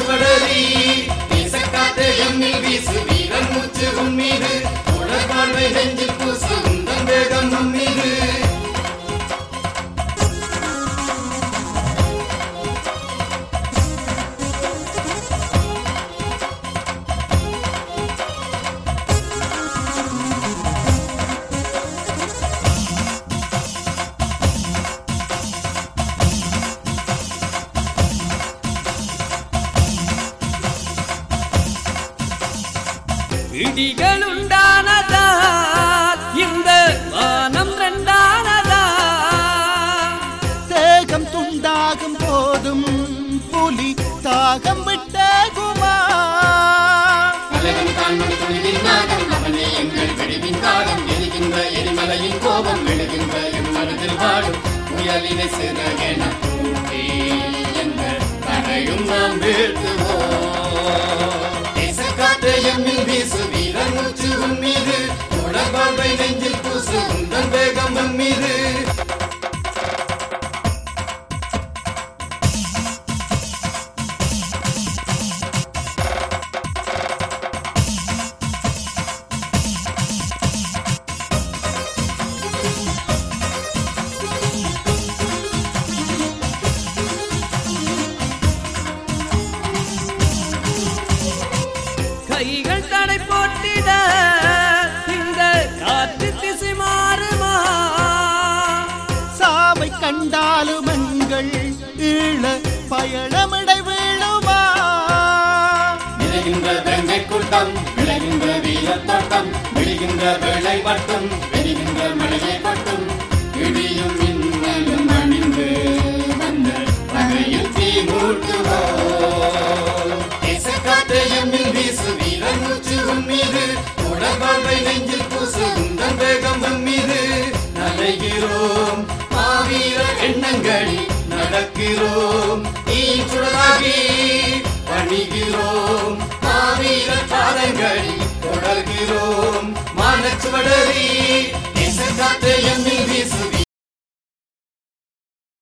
மானச்சுவடரி வீசக்காத்தே எம்மில் வீசு வீரன் மூச்சு உம்மீது உடற்பான்மை நெஞ்சில் பூசு உந்தன் வேகம் உம்மீது இடிகள் உண்டானதா இந்த வானம் ரெண்டானதா தேகம் துண்டாகும் போதும் புலி தாகம் விட்டகுமா கலகம் காண்பது துணிவின் நாகம் அவனே எங்கள் வெடிவின் காலம் எரிகின்ற எரிமலையின் கோபம் விழுகின்ற என் மனதில் வாடும் புயலினை சிறகென கூட்டி எங்கள் தடையும் நாம் வீழ்த்துவோம் தேசக்காற்று எம்மில் வீசு வீரன் மூச்சு உன் மீது உடற்பார்வை நெஞ்சில் பூசு உந்தன் வேகம் உன் மீது கைகள் தடை போட்டிட இந்த காற்று திசை மாறுமா சாவை கண்டாலும் எங்கள் ஈழ பயணமிடை வீழுமா விளைகின்ற வெங்கை கூட்டம் விளைகின்ற வீரத் தோட்டம் விழுகின்ற வேளை வட்டம் வெடிகின்ற மழையை கொட்டும் இடியும் மின்னலும் அணிந்து வந்த வகையில் தீ மூட்டுவோம் தேசக்காற்று எம்மில் வீசு வீரன் மூச்சு உன் மீது உடற்பார்வை நெஞ்சில் பூசு உந்தன் வேகம் உன் மீது நடைகிறோம் மாவீர எண்ணங்களில் நடக்கிறோம் நீ சுடராகி பணிகிறோம் மாவீர பாதங்களில் தொடர்கிறோம் மானச்சுவடரி தேசக்காற்று எம்மில் வீசு